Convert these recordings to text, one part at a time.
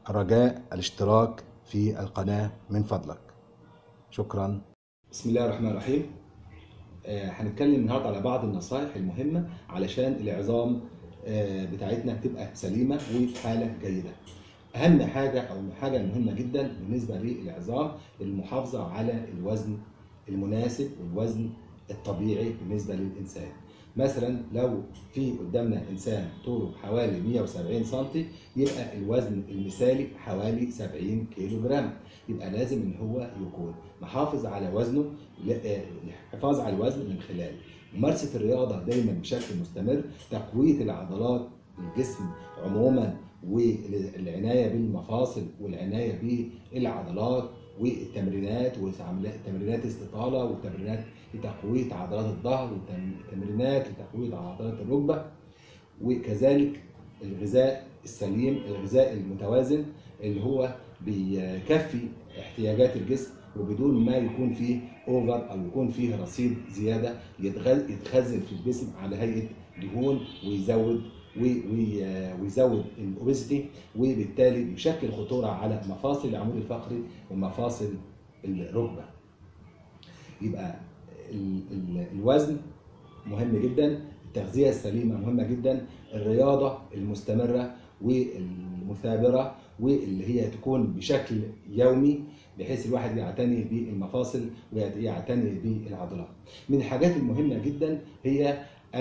رجاء الاشتراك في القناة من فضلك شكرا بسم الله الرحمن الرحيم آه، هنتكلم النهارده على بعض النصائح المهمه علشان العظام آه، بتاعتنا تبقى سليمه وفي حاله جيده. اهم حاجه او حاجه مهمه جدا بالنسبه للعظام المحافظه على الوزن المناسب والوزن الطبيعي بالنسبه للانسان. مثلا لو في قدامنا انسان طوله حوالي 170 سم يبقى الوزن المثالي حوالي 70 كيلو جرام يبقى لازم ان هو يكون محافظ على وزنه الحفاظ على الوزن من خلال ممارسه الرياضه دايما بشكل مستمر تقويه العضلات الجسم عموما والعنايه بالمفاصل والعنايه بالعضلات والتمرينات وتمرينات استطاله وتمرينات لتقويه عضلات الظهر وتمرينات لتقويه عضلات الركبه وكذلك الغذاء السليم الغذاء المتوازن اللي هو بيكفي احتياجات الجسم وبدون ما يكون فيه اوفر او يكون فيه رصيد زياده يتخزن في الجسم على هيئه دهون ويزود ويزود الاوبيستي وبالتالي يشكل خطوره على مفاصل العمود الفقري ومفاصل الركبه. يبقى ال ال الوزن مهم جدا، التغذيه السليمه مهمه جدا، الرياضه المستمره والمثابره واللي هي تكون بشكل يومي بحيث الواحد يعتني بالمفاصل ويعتني بالعضلات. من الحاجات المهمه جدا هي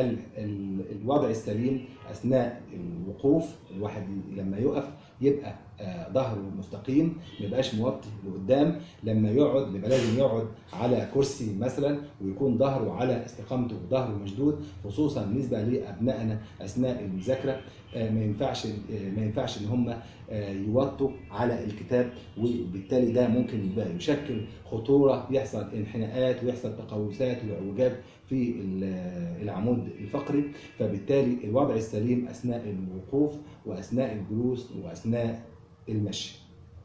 الوضع السليم اثناء الوقوف الواحد لما يقف يبقى ظهره مستقيم ما يبقاش موطي لقدام لما يقعد يبقى لازم يقعد على كرسي مثلا ويكون ظهره على استقامته وظهره مشدود خصوصا بالنسبه لابنائنا اثناء المذاكره ما ينفعش ما ينفعش ان هم يوطوا على الكتاب وبالتالي ده ممكن يبقى يشكل خطوره يحصل انحناءات ويحصل تقوسات واعوجاج في العمود الفقري فبالتالي الوضع السليم اثناء الوقوف واثناء الجلوس واثناء المشي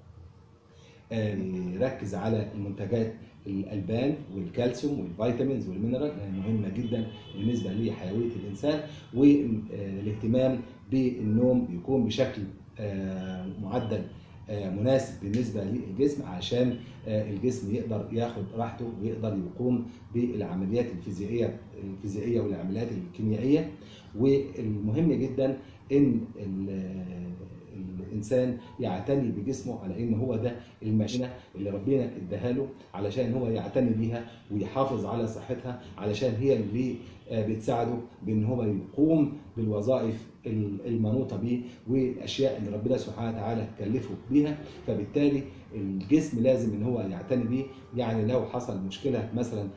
ركز على المنتجات الالبان والكالسيوم والفيتامينز والمينرال لانها مهمه جدا بالنسبه لحيويه الانسان والاهتمام بالنوم يكون بشكل معدل مناسب بالنسبه للجسم عشان الجسم يقدر ياخد راحته ويقدر يقوم بالعمليات الفيزيائيه الفيزيائيه والعمليات الكيميائيه والمهم جدا ان الانسان يعتني بجسمه على ان هو ده الماشينه اللي ربنا اداها له علشان هو يعتني بيها ويحافظ على صحتها علشان هي اللي بتساعده بان هو يقوم بالوظائف المنوطه به والاشياء اللي ربنا سبحانه وتعالى كلفه بيها فبالتالي الجسم لازم ان هو يعتني بيه يعني لو حصل مشكله مثلا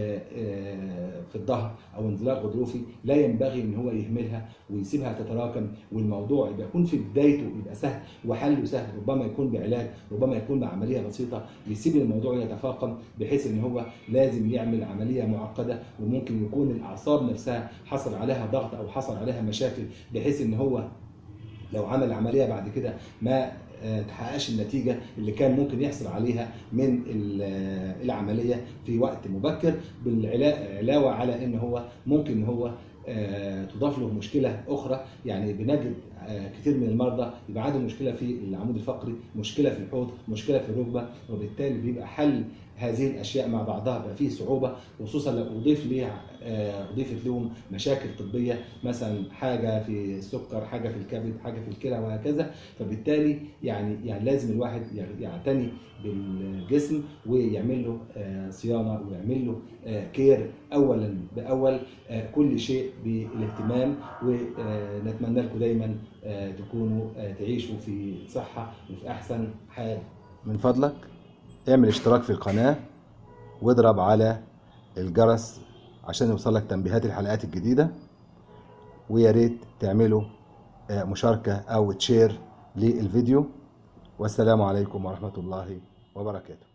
في الظهر او انزلاق غضروفي لا ينبغي ان هو يهملها ويسيبها تتراكم والموضوع يبقى يكون في بدايته يبقى سهل وحله سهل ربما يكون بعلاج ربما يكون بعمليه بسيطه يسيب الموضوع يتفاقم بحيث ان هو لازم يعمل عمليه معقده وممكن يكون الاعصاب نفسها حصل عليها ضغط او حصل عليها مشاكل بحيث ان هو لو عمل عمليه بعد كده ما تحققش النتيجة اللي كان ممكن يحصل عليها من العملية في وقت مبكر بالعلاوة على ان هو ممكن ان هو تضاف له مشكلة أخرى يعني بنجد كتير من المرضى يبقى عنده مشكلة في العمود الفقري مشكلة في الحوض مشكلة في الركبة وبالتالي بيبقى حل هذه الاشياء مع بعضها بقى فيه صعوبه خصوصا لو اضيف ليه اضيفت لهم مشاكل طبيه مثلا حاجه في السكر حاجه في الكبد حاجه في الكلى وهكذا فبالتالي يعني يعني لازم الواحد يعتني بالجسم ويعمل له صيانه ويعمل له كير اولا باول كل شيء بالاهتمام ونتمنى لكم دايما تكونوا تعيشوا في صحه وفي احسن حال من فضلك اعمل اشتراك في القناة واضرب على الجرس عشان يوصلك تنبيهات الحلقات الجديدة ويا ريت تعملوا مشاركة أو تشير للفيديو والسلام عليكم ورحمة الله وبركاته